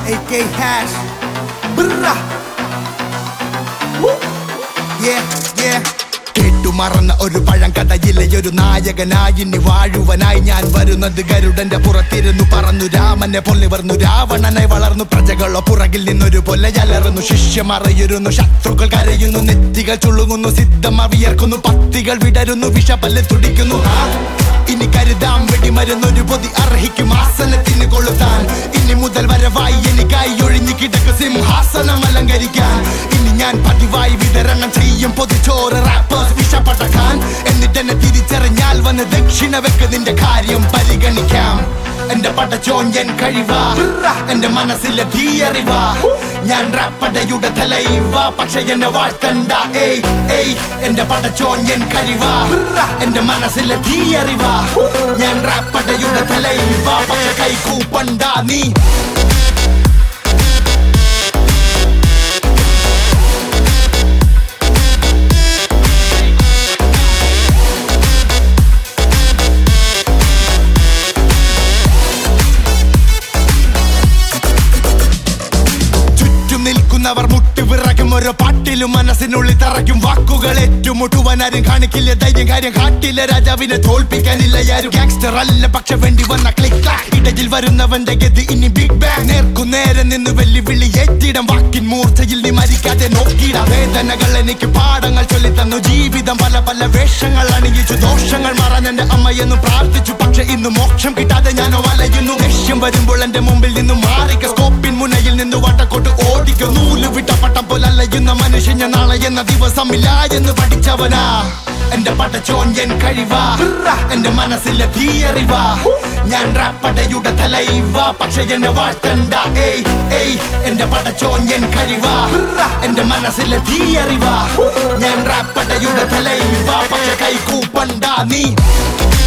AK Hash. Brrrah. Woo. Yeah, yeah. കേട്ടുമറന്ന ഒരു പഴം കഥയിലെ ഒരു നായകനായി ഇനി വാഴുവനായി ഞാൻ വരുന്നത് ഗരുഡന്റെ പുറത്തിരുന്നു പറന്നു രാമനെ പൊള്ളിവർന്നു രാവണനെ വളർന്നു പ്രജകളോ പുറകിൽ നിന്നൊരു പൊല്ലയലറുന്നു ശിഷ്യമറിയുന്നു ശത്രുക്കൾ കരയുന്നു നെറ്റികൾ ചുളുങ്ങുന്നു സിദ്ധമ വിയർക്കുന്നു പത്തികൾ വിടരുന്നു വിഷപല്ല് തുടിക്കുന്നു ആ ഇനി കരുതാം വെടിമരുന്നൊരു പൊതി അർഹിക്കും ആസനത്തിന് കൊളുത്താൻ ഇനി മുതൽ വരവായി എനിക്കായി ഒഴിഞ്ഞു കിടക്ക് സിംഹാസനം അലങ്കരിക്കാൻ ഇനി ഞാൻ പതിവായി വിതരണം ചെയ്യും പൊതിച്ചോറ് റാപ്പേഴ്സ് വിഷപടക്കാൻ എന്നിട്ട് എന്നെ തിരിച്ചറിഞ്ഞാൽ വന്ന് ദക്ഷിണ വെക്ക് നിന്റെ കാര്യം പരിഗണിക്കാം എന്റെ പടച്ചോൻ എൻ കഴിവാ എന്റെ മനസ്സിലെ തീയറിവാ ഞാൻ റാപ്പടയുടെ തലൈവ പക്ഷെ എന്നെ വാഴ്ത്തണ്ട ഏയ് ഏയ് എന്റെ പടച്ചോൻ എൻ കഴിവാ എന്റെ മനസ്സിലെ തീയറിവാ ഞാൻ റാപ്പടയുടെ തലൈവ പക്ഷെ കൈ കൂപ്പണ്ട നീ ചുറ്റും നിൽക്കുന്നവർ മുട്ടുവിറക്കും ഓരോ പാട്ടിലും മനസ്സിനുള്ളിൽ തറയ്ക്കും വാക്കുകൾ ഏറ്റുമുട്ടുവാനാരും കാണിക്കില്ല ധൈര്യം കാര്യം കാട്ടില്ല രാജാവിനെ തോൽപ്പിക്കാനില്ല ആരും ഗാങ്സ്റ്റർ അല്ല പക്ഷെ വേണ്ടി വന്ന ക്ലിക്ക് ഇടയിൽ വരുന്നവന്റെ ഗതി ഇനി ബിഗ് ബാങ് നേർക്കു നേരെ നിന്ന് വെല്ലുവിളി ഏറ്റിടം വാക്കിൻ മൂർച്ചയിൽ നീ മരിക്കാതെ നോക്കിയിട വേദനകൾ എനിക്ക് പാഠങ്ങൾ ചൊല്ലി തന്നു ജീവിതം പല പല വേഷങ്ങൾ അണിയിച്ചു ദോഷങ്ങൾ മറന്ന് എന്റെ അമ്മയെന്നും പ്രാർത്ഥിച്ചു പക്ഷെ ഇന്ന് മോക്ഷം കിട്ടാതെ ഞാനോ വലയുന്നു ലക്ഷ്യം വരുമ്പോൾ എന്റെ മുമ്പിൽ നിന്നും മാറിക്ക സ്കോപ്പിൻ മുനയിൽ നിന്ന് വട്ടക്കോട്ട് ഓടിക്കും നൂല് വിട്ട പട്ടം പോലെ അലയുന്ന മനുഷ്യൻ ഞാൻ നാളെ എന്ന ദിവസമില്ല എന്ന് പഠിച്ചവനാ എന്റെ പടച്ചോൻ എൻ കഴിവാ എന്റെ മനസ്സിലെ തീയറിവാ ഞാൻ റാപ്പടയുടെ തലൈവ പക്ഷെ എന്നെ വാഴ്ത്തണ്ട ഏയ് ഏയ് എന്റെ പടച്ചോൻ എൻ കഴിവാ എന്റെ മനസ്സിലെ തീയറിവാ ഞാൻ റാപ്പടയുടെ തലൈവ പക്ഷെ കൈ കൂപ്പണ്ട നീ